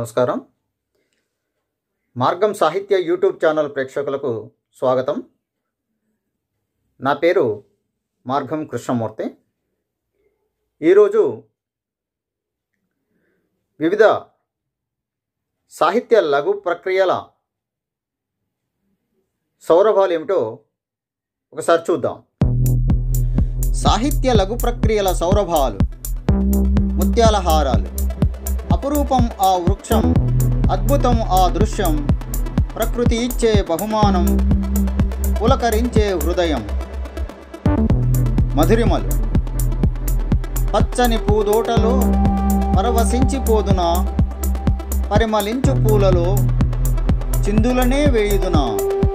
నమస్కారం మార్గం సాహిత్య యూట్యూబ్ ఛానల్ ప్రేక్షకులకు స్వాగతం నా పేరు మార్గం కృష్ణమూర్తి ఈరోజు వివిధ సాహిత్య లఘు ప్రక్రియల సౌరభాలు ఏమిటో ఒకసారి చూద్దాం సాహిత్య లఘు ప్రక్రియల సౌరభాలు ముత్యాల హారాలు అపురూపం ఆ వృక్షం అద్భుతం ఆ దృశ్యం ప్రకృతి ఇచ్చే బహుమానం పులకరించే హృదయం మధురిమలు పచ్చని పూదోటలో పరవశించిపోదున పరిమళించు పూలలో చిందులనే వేయుదునా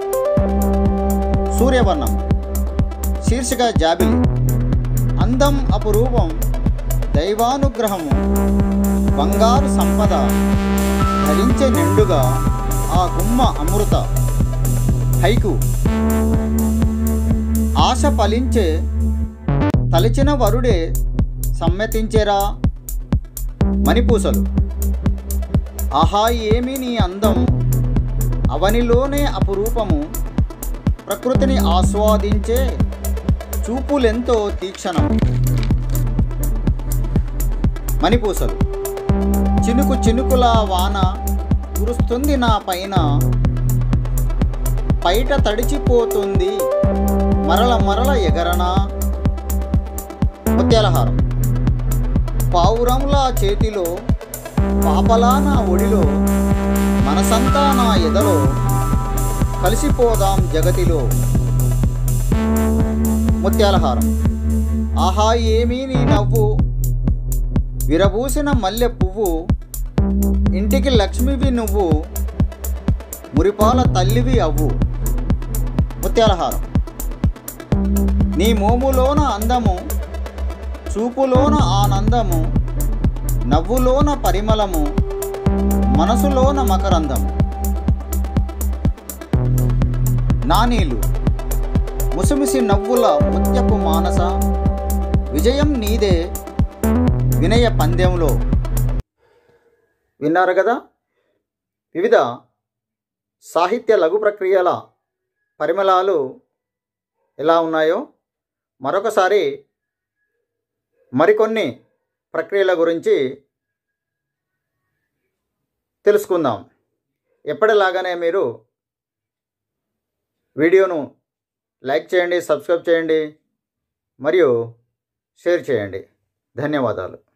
సూర్యవర్ణం శీర్షిక జాబిలి అందం అపురూపం దైవానుగ్రహము బంగారు సంపద ధరించే నిండుగా ఆ గుమ్మ అమృత హైకు ఆశ ఫలించే తలిచిన వరుడే సమ్మతించేరా మణిపూసలు ఆహా ఏమి నీ అందం అవనిలోనే అపురూపము ప్రకృతిని ఆస్వాదించే చూపులెంతో తీక్షణం మణిపూసలు చినుకు చినుకుల వాన కురుస్తుంది నా పైన పైట తడిచిపోతుంది మరల మరల ఎగరనా ముత్యాలహారం పావురంలా చేతిలో పాపలా నా ఒడిలో మనసంతా నా ఎదలో కలిసిపోదాం జగతిలో ముత్యాలహారం ఆహా ఏమీ నీ నవ్వు విరబూసిన మల్లె పువ్వు ఇంటికి లక్ష్మివి నువ్వు మురిపాల తల్లివి అవ్వు ముత్యాలహారం నీ మోములోన అందము చూపులోన ఆనందము నవ్వులోన పరిమళము మనసులోన మకరందము నానీలు ముసిముసి నవ్వుల ముత్యపు మానస విజయం నీదే వినయ పందెంలో విన్నారు కదా వివిధ సాహిత్య లఘు ప్రక్రియల పరిమళాలు ఎలా ఉన్నాయో మరొకసారి మరికొన్ని ప్రక్రియల గురించి తెలుసుకుందాం ఎప్పటిలాగానే మీరు వీడియోను లైక్ చేయండి సబ్స్క్రైబ్ చేయండి మరియు షేర్ చేయండి ధన్యవాదాలు